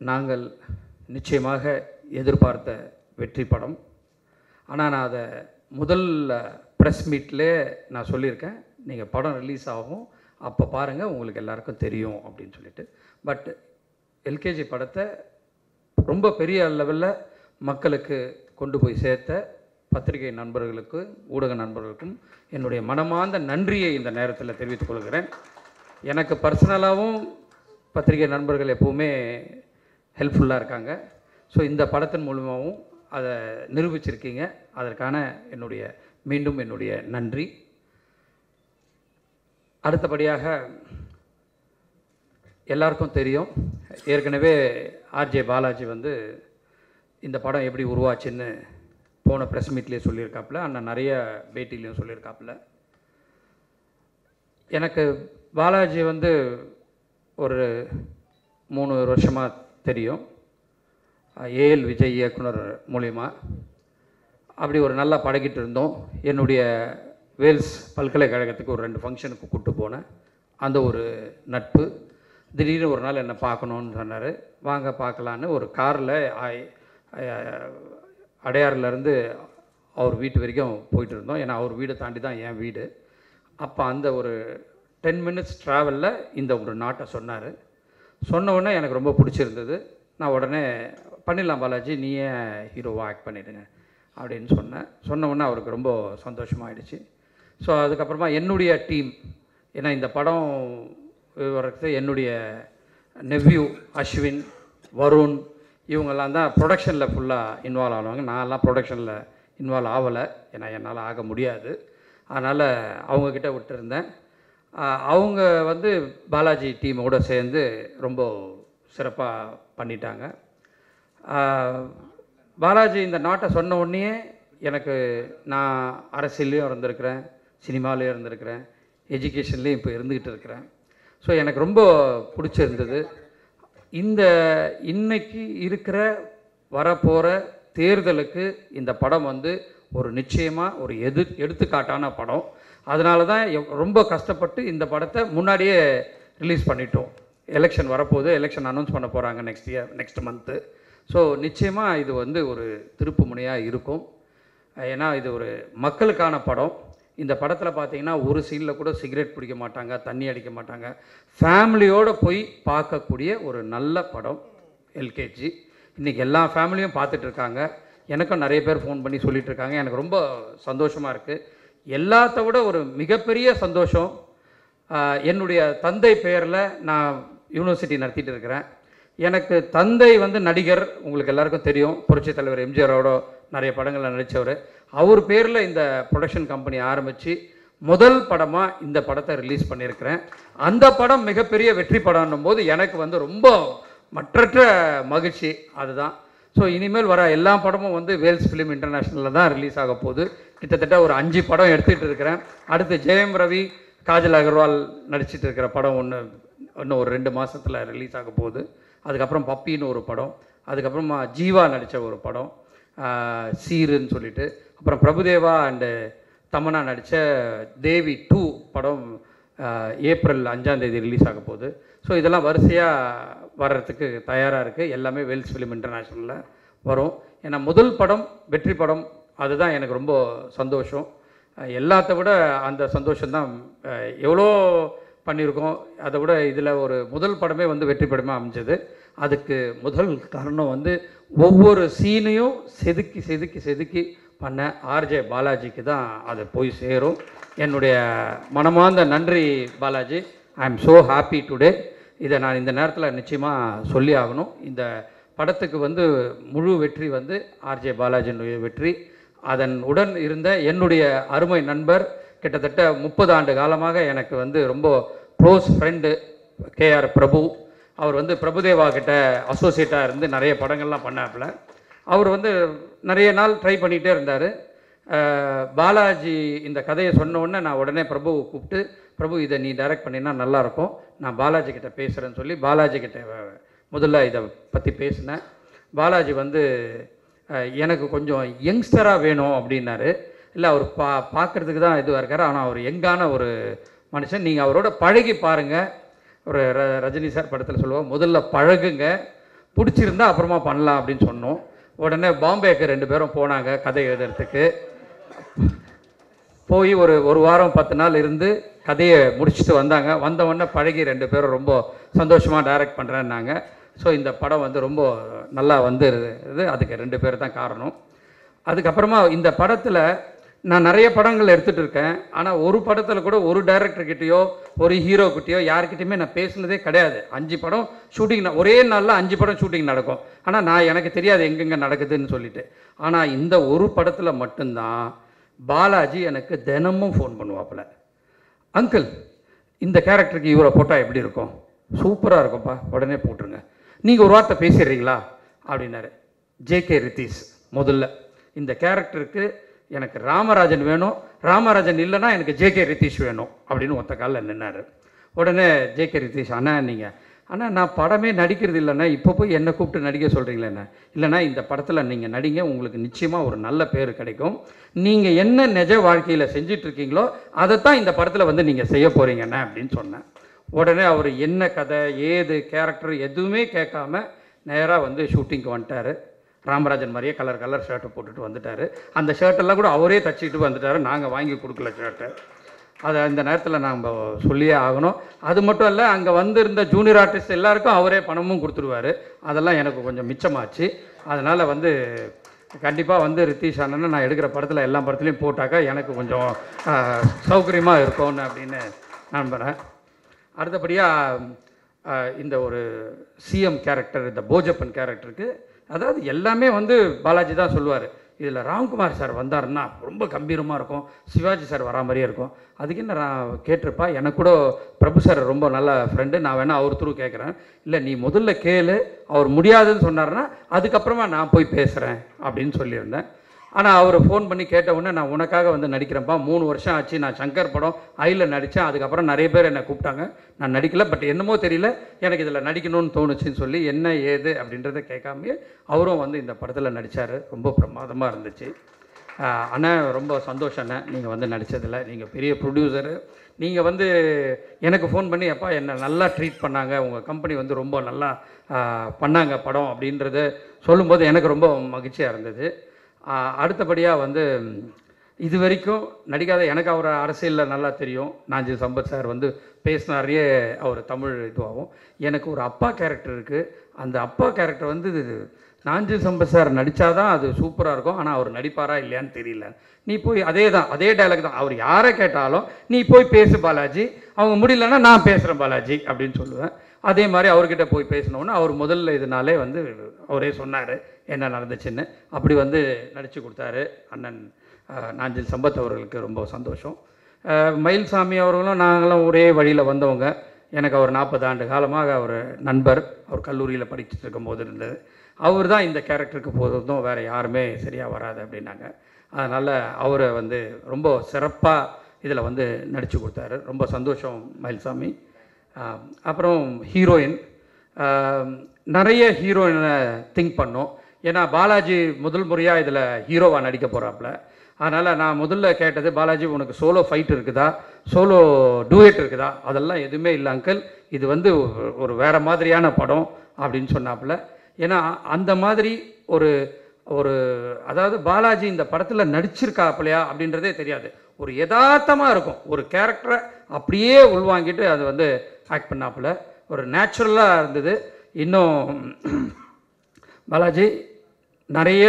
நாங்கள் நிச்சயமாக எதிர்பார்த்த வெற்றி படம் ஆனால் நான் அதை முதல் ப்ரெஸ் மீட்லே நான் சொல்லியிருக்கேன் நீங்கள் படம் ரிலீஸ் ஆகும் அப்போ பாருங்கள் உங்களுக்கு எல்லாருக்கும் தெரியும் அப்படின்னு சொல்லிட்டு பட் எல்கேஜி படத்தை ரொம்ப பெரிய லெவலில் மக்களுக்கு கொண்டு போய் சேர்த்த பத்திரிகை நண்பர்களுக்கு ஊடக நண்பர்களுக்கும் என்னுடைய மனமார்ந்த நன்றியை இந்த நேரத்தில் தெரிவித்துக் கொள்கிறேன் எனக்கு பர்சனலாகவும் பத்திரிகை நண்பர்கள் எப்போவுமே ஹெல்ப்ஃபுல்லாக இருக்காங்க ஸோ இந்த படத்தின் மூலமாகவும் அதை நிரூபிச்சிருக்கீங்க அதற்கான என்னுடைய மீண்டும் என்னுடைய நன்றி அடுத்தபடியாக எல்லாருக்கும் தெரியும் ஏற்கனவே ஆர்ஜே பாலாஜி வந்து இந்த படம் எப்படி உருவாச்சுன்னு போன ப்ரெஸ் மீட்லேயே சொல்லியிருக்காப்புல அண்ணன் நிறைய பேட்டிலையும் சொல்லியிருக்காப்புல எனக்கு பாலாஜி வந்து ஒரு மூணு வருஷமாக தெரியும் ஏஎல் விஜய் இயக்குனர் மூலிமா அப்படி ஒரு நல்லா பழகிட்டு இருந்தோம் என்னுடைய வேல்ஸ் பல்கலைக்கழகத்துக்கு ஒரு ரெண்டு ஃபங்க்ஷனுக்கு கூப்பிட்டு போனேன் அந்த ஒரு நட்பு திடீர்னு ஒரு நாள் என்னை பார்க்கணுன்னு சொன்னார் வாங்க பார்க்கலான்னு ஒரு காரில் அடையாறுலேருந்து அவர் வீட்டு வரைக்கும் போயிட்டு இருந்தோம் ஏன்னா அவர் வீடை தாண்டி தான் என் வீடு அப்போ அந்த ஒரு டென் மினிட்ஸ் ட்ராவலில் இந்த ஒரு நாட்டை சொன்னார் சொன்ன உடனே எனக்கு ரொம்ப பிடிச்சிருந்தது நான் உடனே பண்ணிடலாம் பாலாஜி நீயே ஹீரோவாக ஆக்ட் பண்ணிவிடுங்க அப்படின்னு சொன்னேன் சொன்ன உடனே அவருக்கு ரொம்ப சந்தோஷமாயிடுச்சு ஸோ அதுக்கப்புறமா என்னுடைய டீம் ஏன்னா இந்த படம் வரது என்னுடைய நெவ்யூ அஸ்வின் வருண் இவங்கெல்லாம் தான் ப்ரொடக்ஷனில் ஃபுல்லாக இன்வால்வ் ஆனவங்க நான்லாம் ப்ரொடக்ஷனில் இன்வால்வ் ஆகலை ஏன்னா என்னால் ஆக முடியாது அதனால் அவங்கக்கிட்ட விட்டுருந்தேன் ஆஹ் அவங்க வந்து பாலாஜி டீமோட சேர்ந்து ரொம்ப சிறப்பாக பண்ணிட்டாங்க ஆஹ் பாலாஜி இந்த நாட்டை சொன்ன உடனே எனக்கு நான் அரசியல்லையும் இருந்திருக்கிறேன் சினிமாலையும் இருந்திருக்கிறேன் எஜுகேஷன்லேயும் இப்போ இருந்துக்கிட்டு இருக்கிறேன் ஸோ எனக்கு ரொம்ப பிடிச்சிருந்தது இந்த இன்னைக்கு இருக்கிற வரப்போகிற தேர்தலுக்கு இந்த படம் வந்து ஒரு நிச்சயமாக ஒரு எது எடுத்துக்காட்டான படம் அதனால தான் எவ்- ரொம்ப கஷ்டப்பட்டு இந்த படத்தை முன்னாடியே ரிலீஸ் பண்ணிட்டோம் எலெக்ஷன் வரப்போகுது எலெக்ஷன் அனௌன்ஸ் பண்ண போகிறாங்க next year next month so நிச்சயமாக இது வந்து ஒரு திருப்பு முனையாக இருக்கும் ஏன்னா இது ஒரு மக்களுக்கான படம் இந்த படத்தில் பார்த்தீங்கன்னா ஒரு சீனில் கூட சிகரெட் பிடிக்க மாட்டாங்க தண்ணி அடிக்க மாட்டாங்க ஃபேமிலியோடு போய் பார்க்கக்கூடிய ஒரு நல்ல படம் எல்கேஜி இன்றைக்கி எல்லா ஃபேமிலியும் பார்த்துட்டு இருக்காங்க எனக்கும் நிறைய பேர் ஃபோன் பண்ணி சொல்லிட்டு இருக்காங்க எனக்கு ரொம்ப சந்தோஷமாக இருக்குது எல்லாத்த விட ஒரு மிகப்பெரிய சந்தோஷம் ஆஹ், என்னுடைய தந்தை பெயரில் நான் யூனிவர்சிட்டி நடத்திட்டு இருக்கிறேன் எனக்கு தந்தை வந்து நடிகர் உங்களுக்கு எல்லாருக்கும் தெரியும் புரட்சித் தலைவர் எம்ஜிஆரோட நிறைய படங்களில் நடித்தவர் அவர் பேரில் இந்த ப்ரொடக்ஷன் கம்பெனி ஆரம்பித்து முதல் படமாக இந்த படத்தை ரிலீஸ் பண்ணியிருக்கிறேன் அந்த படம் மிகப்பெரிய வெற்றி படம்னும் போது எனக்கு வந்து ரொம்ப மற்றற்ற மகிழ்ச்சி அதுதான் ஸோ இனிமேல் வர எல்லா படமும் வந்து வேல்ஸ் ஃபிலிம் இன்டர்நேஷ்னலில் தான் ரிலீஸ் ஆக போகுது கிட்டத்தட்ட ஒரு அஞ்சு படம் எடுத்துகிட்டு இருக்கிறேன் அடுத்து ஜெயம் ரவி காஜல் அகர்வால் நடிச்சிட்டு இருக்கிற படம் ஒன்று இன்னும் ஒரு ரெண்டு மாசத்துல ரிலீஸ் ஆக போகுது அதுக்கப்புறம் பப்பின்னு ஒரு படம் அதுக்கப்புறமா ஜீவா நடித்த ஒரு படம் ஆஹ், சீருன்னு சொல்லிட்டு அப்புறம் பிரபுதேவா அண்டு தமன்னா நடித்த தேவி டூ படம் ஆஹ், ஏப்ரல் அஞ்சாம் தேதி ரிலீஸ் ஆக போகுது ஸோ இதெல்லாம் வரிசையாக வர்றதுக்கு தயாராக இருக்குது எல்லாமே வெல்ஸ் ஃபிலிம் இன்டர்நேஷ்னலில் வரும் ஏன்னா முதல் படம் வெற்றி படம் அதுதான் எனக்கு ரொம்ப சந்தோஷம் அஹ் எல்லாத்த விட அந்த சந்தோஷம்தான் அஹ் எவ்வளோ பண்ணியிருக்கோம் அதை விட இதில் ஒரு முதல் படமே வந்து வெற்றி படமாக அமைஞ்சது அதுக்கு முதல் காரணம் வந்து ஒவ்வொரு சீனையும் செதுக்கி செதுக்கி செதுக்கி பண்ண ஆர்ஜே பாலாஜிக்கு தான் அது போய் சேரும் என்னுடைய மனமார்ந்த நன்றி Balaji I am so happy today இதை நான் இந்த நேரத்தில் நிச்சயமாக சொல்லி ஆகணும் இந்த படத்துக்கு வந்து முழு வெற்றி வந்து ஆர்ஜே பாலாஜியினுடைய வெற்றி அதன் உடன் இருந்த என்னுடைய அருமை நண்பர் கிட்டத்தட்ட முப்பது ஆண்டு காலமாக எனக்கு வந்து ரொம்ப க்ளோஸ் ஃப்ரெண்டு கேஆர் பிரபு அவர் வந்து பிரபுதேவா கிட்ட அசோசியேட்டாக இருந்து நிறைய படங்கள்லாம் பண்ணாப்புல அவர் வந்து நிறைய நாள் ட்ரை பண்ணிகிட்டே இருந்தார் பாலாஜி இந்த கதையை சொன்ன உடனே நான் உடனே பிரபுவை கூப்பிட்டு பிரபு இதை நீ டைரக்ட் பண்ணினா நல்லாயிருக்கும் நான் பாலாஜி கிட்ட பேசுகிறேன்னு சொல்லி பாலாஜி கிட்ட அஹ், முதல்ல இதை பற்றி பேசினேன் பாலாஜி வந்து அஹ், எனக்கு கொஞ்சம் யங்ஸ்டராக வேணும் அப்படின்னாரு இல்லை அவர் பா பார்க்குறதுக்கு தான் இதுவாக இருக்கார் ஆனால் அவர் யங்கான ஒரு மனுஷன் நீங்கள் அவரோட பழகி பாருங்கள் ஒரு ர ரஜினி சார் படத்தில் சொல்லுவாங்க முதல்ல பழகுங்க பிடிச்சிருந்தா அப்புறமா பண்ணலாம் அப்படின்னு சொன்னோம் உடனே பாம்பேக்கு ரெண்டு பேரும் போனாங்க கதை எழுதுறதுக்கு போய் ஒரு ஒரு வாரம் பத்து நாள் இருந்து கதையை முடிச்சுட்டு வந்தாங்க வந்த உடனே பழகி ரெண்டு பேரும் ரொம்ப சந்தோஷமாக டைரக்ட் பண்ணுறேன்னாங்க ஸோ இந்த படம் வந்து ரொம்ப நல்லா வந்து இது அதுக்கு ரெண்டு பேர் தான் காரணம் அதுக்கப்புறமா இந்த படத்தில் நான் நிறைய படங்கள் எடுத்துகிட்டு இருக்கேன் ஆனால் ஒரு படத்தில் கூட ஒரு டைரக்டர்கிட்டயோ ஒரு ஹீரோ கிட்டயோ யார்கிட்டயுமே நான் பேசுனதே கிடையாது அஞ்சு படம் ஷூட்டிங் ஒரே நாளில் அஞ்சு படம் ஷூட்டிங் நடக்கும் ஆனால் நான் எனக்கு தெரியாது எங்கெங்கே நடக்குதுன்னு சொல்லிட்டு ஆனால் இந்த ஒரு படத்தில் மட்டும்தான் பாலாஜி எனக்கு தினமும் ஃபோன் பண்ணுவாப்புல அங்கிள் இந்த கேரக்டருக்கு இவரை போட்டால் எப்படி இருக்கும் சூப்பராக இருக்கும்ப்பா உடனே போட்டுருங்க நீங்கள் ஒரு வார்த்தை பேசிடுறீங்களா அப்படின்னாரு ஜேகே ரித்தீஷ் முதல்ல இந்த கேரக்டருக்கு எனக்கு ராமராஜன் வேணும் ராமராஜன் இல்லைன்னா எனக்கு ஜேகே ரித்தீஷ் வேணும் அப்படின்னு ஒத்த காலில் நின்னாரு உடனே ஜேகே ரித்தீஷ் அண்ணா நீங்கள் அண்ணா நான் படமே நடிக்கிறது இல்லைண்ணா இப்போ போய் என்னை கூப்பிட்டு நடிக்க சொல்கிறீங்களேண்ணா இல்லைண்ணா இந்த படத்தில் நீங்கள் நடிங்க உங்களுக்கு நிச்சயமாக ஒரு நல்ல பேர் கிடைக்கும் நீங்கள் என்ன நிஜ வாழ்க்கையில் செஞ்சுட்டு இருக்கீங்களோ அதைத்தான் இந்த படத்தில் வந்து நீங்கள் செய்ய போகிறீங்கண்ணா அப்படின்னு சொன்னேன் உடனே அவர் என்ன கதை ஏது கேரக்டர் எதுவுமே கேட்காம நேராக வந்து ஷூட்டிங்க்கு வந்துட்டார் ராமராஜன் மாதிரியே கலர் கலர் ஷர்ட்டை போட்டுட்டு வந்துட்டார் அந்த ஷர்ட்டெல்லாம் கூட அவரே தச்சுக்கிட்டு வந்துட்டார் நாங்கள் வாங்கி கொடுக்கல ஷர்ட்டை அதை அந்த நேரத்தில் நாம் சொல்லியே ஆகணும் அது மட்டும் இல்லை அங்கே வந்திருந்த ஜூனியர் ஆர்டிஸ்ட் எல்லாருக்கும் அவரே பணமும் கொடுத்துருவாரு அதெல்லாம் எனக்கு கொஞ்சம் மிச்சமாச்சு அதனால் வந்து கண்டிப்பாக வந்து ரித்தீஷ் அண்ணனை நான் எடுக்கிற படத்தில் எல்லா படத்துலையும் போட்டாக்கா எனக்கு கொஞ்சம் சௌகரியமாக இருக்கும்னு அப்படின்னு நம்புகிறேன் அடுத்தபடியாக இந்த ஒரு சிஎம் கேரக்டர் இந்த போஜப்பன் கேரக்டருக்கு அதாவது எல்லாமே வந்து பாலாஜி தான் சொல்லுவார் இதில் ராம்குமார் சார் வந்தாருன்னா ரொம்ப கம்பீரமாக இருக்கும் சிவாஜி சார் வரா மாதிரியே இருக்கும் அதுக்கு என்ன நான் கேட்டிருப்பா எனக்கு கூட பிரபு சார் ரொம்ப நல்ல ஃப்ரெண்டு நான் வேணால் அவர் த்ரூ கேட்குறேன் இல்லை நீ முதல்ல கேளு அவர் முடியாதுன்னு சொன்னார்னா அதுக்கப்புறமா நான் போய் பேசுகிறேன் அப்படின்னு சொல்லியிருந்தேன் ஆனால் அவர் ஃபோன் பண்ணி கேட்ட உடனே நான் உனக்காக வந்து நடிக்கிறேன்ப்பா மூணு வருஷம் ஆச்சு நான் சங்கர் படம் ஐயில் நடித்தேன் அதுக்கப்புறம் நிறைய பேர் என்னை கூப்பிட்டாங்க நான் நடிக்கல பட் என்னமோ தெரியல எனக்கு இதில் நடிக்கணும்னு தோணுச்சுன்னு சொல்லி என்ன ஏது அப்படின்றத கேட்காமயே அவரும் வந்து இந்த படத்தில் நடித்தார் ரொம்ப பிரமாதமாக இருந்துச்சு ஆஹ் அண்ணா ரொம்ப சந்தோஷம் அண்ணா நீங்கள் வந்து நடித்ததில் நீங்கள் பெரிய ப்ரொடியூசரு நீங்கள் வந்து எனக்கு ஃபோன் பண்ணி அப்பா என்னை நல்லா ட்ரீட் பண்ணாங்க உங்கள் கம்பெனி வந்து ரொம்ப நல்லா ஆஹ் பண்ணாங்க படம் அப்படின்றத சொல்லும்போது எனக்கு ரொம்ப மகிழ்ச்சியாக இருந்தது ஆஹ் அடுத்தபடியாக வந்து ம், இது வரைக்கும் நடிக்காத எனக்கு அவர் அரசியலில் நல்லா தெரியும் நாஞ்சில் சம்பத் சார் வந்து பேசினாரே அவர் தமிழ் இதுவாகும் எனக்கு ஒரு அப்பா கேரக்டர் இருக்குது அந்த அப்பா கேரக்டர் வந்து இது நாஞ்சில் சம்பத் சார் நடித்தாதான் அது சூப்பராக இருக்கும் ஆனால் அவர் நடிப்பாரா இல்லையான்னு தெரியல நீ போய் அதே தான் அதே டைலாக் தான் அவர் யாரை கேட்டாலும் நீ போய் பேசு பாலாஜி அவங்க முடியலன்னா நான் பேசுகிறேன் பாலாஜி அப்படின்னு சொல்லுவேன் அதே மாதிரி அவர்கிட்ட போய் பேசினோன்னு அவர் முதல்ல இதனாலே வந்து அவரே சொன்னார் என்ன நடந்துச்சுன்னு அப்படி வந்து நடித்து கொடுத்தாரு அண்ணன் அஹ், நாஞ்சில் சம்பத் அவர்களுக்கு ரொம்ப சந்தோஷம் அஹ், மயில்சாமி அவர்களும் நாங்களும் ஒரே வழியில் வந்தவங்க எனக்கு அவர் நாற்பது ஆண்டு காலமாக அவர் நண்பர் அவர் கல்லூரியில் படிச்சுட்டு இருக்கும்போது இருந்தது அவர் தான் இந்த கேரக்டருக்கு போதும் வேறு யாருமே சரியாக வராது அப்படின்னாங்க அதனால் அவரை வந்து ரொம்ப சிறப்பாக இதில் வந்து நடித்து கொடுத்தாரு ரொம்ப சந்தோஷம் மயில்சாமி ஆஹ் அப்புறம் ஹீரோயின் நிறைய ஹீரோயினை திங்க் பண்ணோம் ஏன்னா பாலாஜி முதல் முறையாக இதில் ஹீரோவாக நடிக்க போகிறாப்புல அதனால் நான் முதல்ல கேட்டது பாலாஜி உனக்கு சோலோ ஃபைட் இருக்குதா சோலோ டூயட் இருக்குதா அதெல்லாம் எதுவுமே இல்லை அங்கிள் இது வந்து ஒரு- ஒரு வேறு மாதிரியான படம் அப்படின்னு சொன்னாப்புல ஏன்னா அந்த மாதிரி ஒரு ஒரு அதாவது பாலாஜி இந்த படத்தில் நடிச்சிருக்காப்புலையா அப்படின்றதே தெரியாது ஒரு யதார்த்தமாக இருக்கும் ஒரு கேரக்டரை அப்படியே உள்வாங்கிட்டு அது வந்து ஆக்ட் பண்ணாப்புல ஒரு நேச்சுரலாக இருந்தது இன்னும் பாலாஜி நிறைய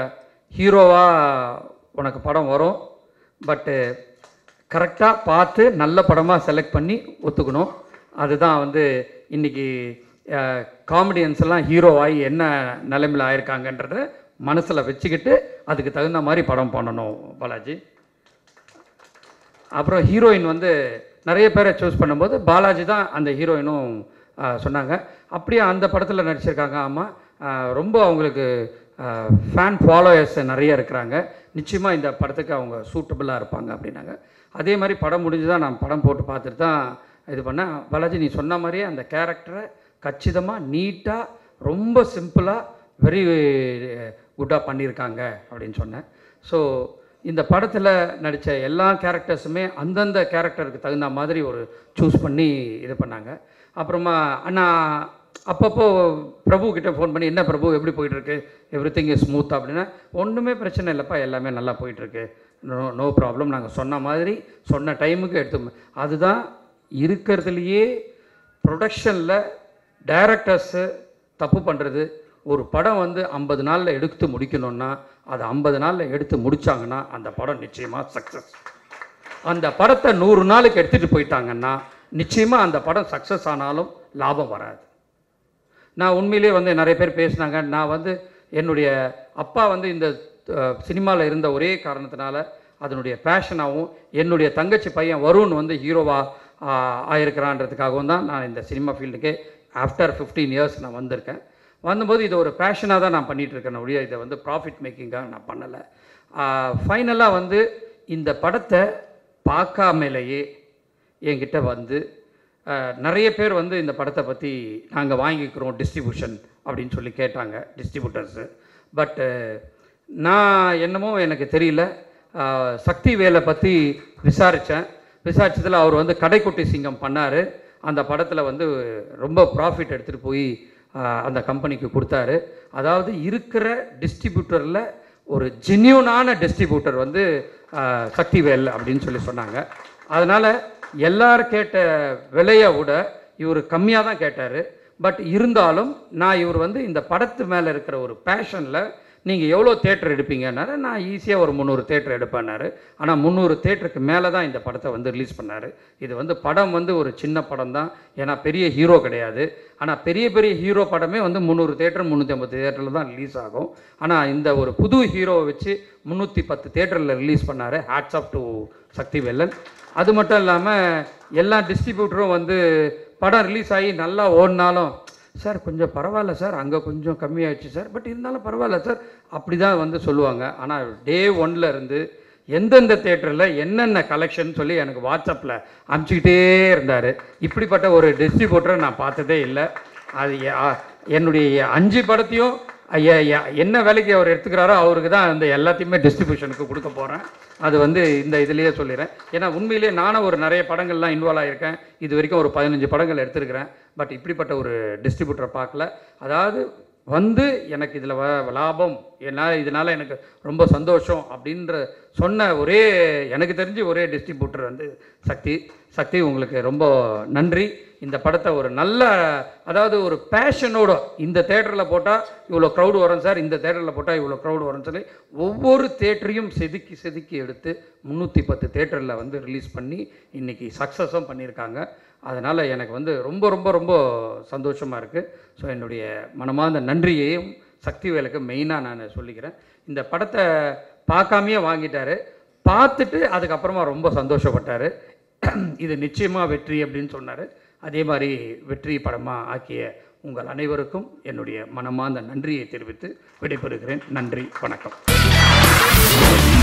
ஹீரோவாக உனக்கு படம் வரும் பட்டு கரெக்டாக பார்த்து நல்ல படமாக செலக்ட் பண்ணி ஒத்துக்கணும் அதுதான் வந்து இன்றைக்கி காமெடியன்ஸ் எல்லாம் ஹீரோ ஆகி என்ன நிலைமையில் ஆயிருக்காங்கன்றத மனசில் வச்சுக்கிட்டு அதுக்கு தகுந்த மாதிரி படம் பண்ணணும் பாலாஜி அப்புறம் ஹீரோயின் வந்து நிறைய பேரை சூஸ் பண்ணும்போது பாலாஜி தான் அந்த ஹீரோயினும் ஆ, சொன்னாங்க அப்படியே அந்த படத்தில் நடிச்சிருக்காங்க ஆமாம் ரொம்ப அவங்களுக்கு ஃபேன் ஃபாலோயர்ஸ் நிறைய இருக்கிறாங்க நிச்சயமாக இந்த படத்துக்கு அவங்க சூட்டபுளாக இருப்பாங்க அப்படின்னாங்க அதே மாதிரி படம் முடிஞ்சு தான் நான் படம் போட்டு பார்த்துட்டு தான் இது பண்ணேன் பாலாஜி நீ சொன்ன மாதிரியே அந்த கேரக்டரை கச்சிதமாக நீட்டாக ரொம்ப சிம்பிளாக வெரி குட்டாக பண்ணியிருக்காங்க அப்படின்னு சொன்னேன் ஸோ இந்த படத்தில் நடித்த எல்லா கேரக்டர்ஸுமே அந்தந்த கேரக்டருக்கு தகுந்த மாதிரி ஒரு சூஸ் பண்ணி இது பண்ணாங்க அப்புறமா அண்ணா அப்பப்போ பிரபு கிட்ட ஃபோன் பண்ணி என்ன பிரபு எப்படி போயிட்டுருக்கு எவ்ரி திங் இஸ் ஸ்மூத் அப்படின்னா ஒன்றுமே பிரச்சனை இல்லைப்பா எல்லாமே நல்லா போயிட்டுருக்கு நோ நோ ப்ராப்ளம் நாங்கள் சொன்ன மாதிரி சொன்ன டைமுக்கு எடுத்து அதுதான் இருக்கிறதுலையே ப்ரொடக்ஷனில் டைரக்டர்ஸு தப்பு பண்ணுறது ஒரு படம் வந்து ஐம்பது நாளில் எடுத்து முடிக்கணும்னா அது ஐம்பது நாளில் எடுத்து முடிச்சாங்கன்னா அந்த படம் நிச்சயமாக சக்ஸஸ் அந்த படத்தை நூறு நாளுக்கு எடுத்துகிட்டு போயிட்டாங்கன்னா நிச்சயமாக அந்த படம் சக்ஸஸ் ஆனாலும் லாபம் வராது நான் உண்மையிலேயே வந்து நிறைய பேர் பேசினாங்க நான் வந்து என்னுடைய அப்பா வந்து இந்த சினிமாவில் இருந்த ஒரே காரணத்தினால அதனுடைய பேஷனாகவும் என்னுடைய தங்கச்சி பையன் வருண் வந்து ஹீரோவாக ஆயிருக்கிறான்றதுக்காகவும் தான் நான் இந்த சினிமா ஃபீல்டுக்கே ஆஃப்டர் ஃபிஃப்டீன் இயர்ஸ் நான் வந்திருக்கேன் வந்தபோது இது ஒரு பேஷனாக தான் நான் பண்ணிகிட்டு இருக்கேன் ஒழிய இதை வந்து ப்ராஃபிட் மேக்கிங்காக நான் பண்ணலை ஃபைனலாக வந்து இந்த படத்தை பார்க்காமலேயே என்கிட்ட வந்து அஹ், நிறைய பேர் வந்து இந்த படத்தை பற்றி நாங்கள் வாங்கிக்கிறோம் டிஸ்ட்ரிபியூஷன் அப்படின்னு சொல்லி கேட்டாங்க டிஸ்ட்ரிபியூட்டர்ஸு பட்டு நான் என்னமோ எனக்கு தெரியல அஹ், சக்தி வேலை பற்றி விசாரித்தேன் விசாரிச்சதில் அவர் வந்து கடைக்குட்டி சிங்கம் பண்ணார் அந்த படத்தில் வந்து ரொம்ப ப்ராஃபிட் எடுத்துகிட்டு போய் அஹ், அந்த கம்பெனிக்கு கொடுத்தாரு அதாவது இருக்கிற டிஸ்ட்ரிபியூட்டரில் ஒரு ஜென்யூனான டிஸ்ட்ரிபியூட்டர் வந்து அஹ், சக்திவேல் அப்படின்னு சொல்லி சொன்னாங்க அதனால் எல்லாரும் கேட்ட விலையை விட இவர் கம்மியாக தான் கேட்டார் பட் இருந்தாலும் நான் இவர் வந்து இந்த படத்து மேலே இருக்கிற ஒரு பேஷனில் நீங்கள் எவ்வளோ தேட்டர் எடுப்பீங்கன்னாரு நான் ஈஸியாக ஒரு முந்நூறு தேட்டர் எடுப்பேன்னாரு ஆனால் முந்நூறு தேட்டருக்கு மேலே தான் இந்த படத்தை வந்து ரிலீஸ் பண்ணார் இது வந்து படம் வந்து ஒரு சின்ன படம் தான் ஏன்னா பெரிய ஹீரோ கிடையாது ஆனால் பெரிய பெரிய ஹீரோ படமே வந்து முந்நூறு தேட்டர் முந்நூற்றி ஐம்பது தேட்டரில் தான் ரிலீஸ் ஆகும் ஆனால் இந்த ஒரு புது ஹீரோவை வச்சு முந்நூற்றி பத்து தேட்டரில் ரிலீஸ் பண்ணார் hats off to Sakthi Vellan அது மட்டும் இல்லாமல் எல்லா டிஸ்ட்ரிபியூட்டரும் வந்து படம் ரிலீஸ் ஆகி நல்லா ஓடினாலும் சார் கொஞ்சம் பரவாயில்ல சார் அங்கே கொஞ்சம் கம்மியாயிடுச்சு சார் பட் இருந்தாலும் பரவாயில்ல சார் அப்படி தான் வந்து சொல்லுவாங்க ஆனால் டே ஒன்ல இருந்து எந்தெந்த தேட்டரில் என்னென்ன கலெக்ஷன் சொல்லி எனக்கு வாட்ஸ்அப்பில் அனுப்பிச்சிக்கிட்டே இருந்தார் இப்படிப்பட்ட ஒரு டிஸ்ட்ரிபியூட்டரை நான் பார்த்ததே இல்லை அது எ- ஆ, என்னுடைய அஞ்சு படத்தையும் ஐயா, ஐயா, என்ன வேலைக்கு அவர் எடுத்துக்கிறாரோ அவருக்கு தான் அந்த எல்லாத்தையுமே டிஸ்ட்ரிபியூஷனுக்கு கொடுக்க போகிறேன் அது வந்து இந்த இதுலேயே சொல்லிடுறேன் ஏன்னா உண்மையிலேயே நானும் ஒரு நிறைய படங்கள்லாம் இன்வால்வ் ஆகியிருக்கேன் இது வரைக்கும் ஒரு பதினஞ்சு படங்கள் எடுத்திருக்கிறேன் பட் இப்படிப்பட்ட ஒரு டிஸ்ட்ரிபியூட்டரை பார்க்கல அதாவது வந்து எனக்கு இதில் லாபம் என்னால் இதனால் எனக்கு ரொம்ப சந்தோஷம் அப்படின்ற சொன்ன ஒரே எனக்கு தெரிஞ்சு ஒரே டிஸ்ட்ரிபியூட்டர் வந்து சக்தி சக்தி உங்களுக்கு ரொம்ப நன்றி இந்த படத்தை ஒரு நல்ல அதாவது ஒரு பேஷனோட இந்த தேட்டரில் போட்டால் இவ்வளோ க்ரௌடு வரும் சார் இந்த தேட்டரில் போட்டால் இவ்வளோ க்ரௌடு வரும்னு சொல்லி ஒவ்வொரு தேட்டரையும் செதுக்கி செதுக்கி எடுத்து முந்நூற்றி பத்து தேட்டரில் வந்து ரிலீஸ் பண்ணி இன்றைக்கி சக்ஸஸும் பண்ணியிருக்காங்க அதனால் எனக்கு வந்து ரொம்ப ரொம்ப ரொம்ப சந்தோஷமாக இருக்குது ஸோ என்னுடைய மனமார்ந்த நன்றியையும் சக்திவேலுக்கு மெயினாக நான் சொல்லிக்கிறேன் இந்த படத்தை பார்க்காமையே வாங்கிட்டாரு பார்த்துட்டு அதுக்கப்புறமா ரொம்ப சந்தோஷப்பட்டார் இது நிச்சயமாக வெற்றி அப்படின்னு சொன்னார் அதே மாதிரி வெற்றி படமாக ஆக்கிய உங்கள் அனைவருக்கும் என்னுடைய மனமார்ந்த நன்றியை தெரிவித்து விடைபெறுகிறேன் நன்றி வணக்கம்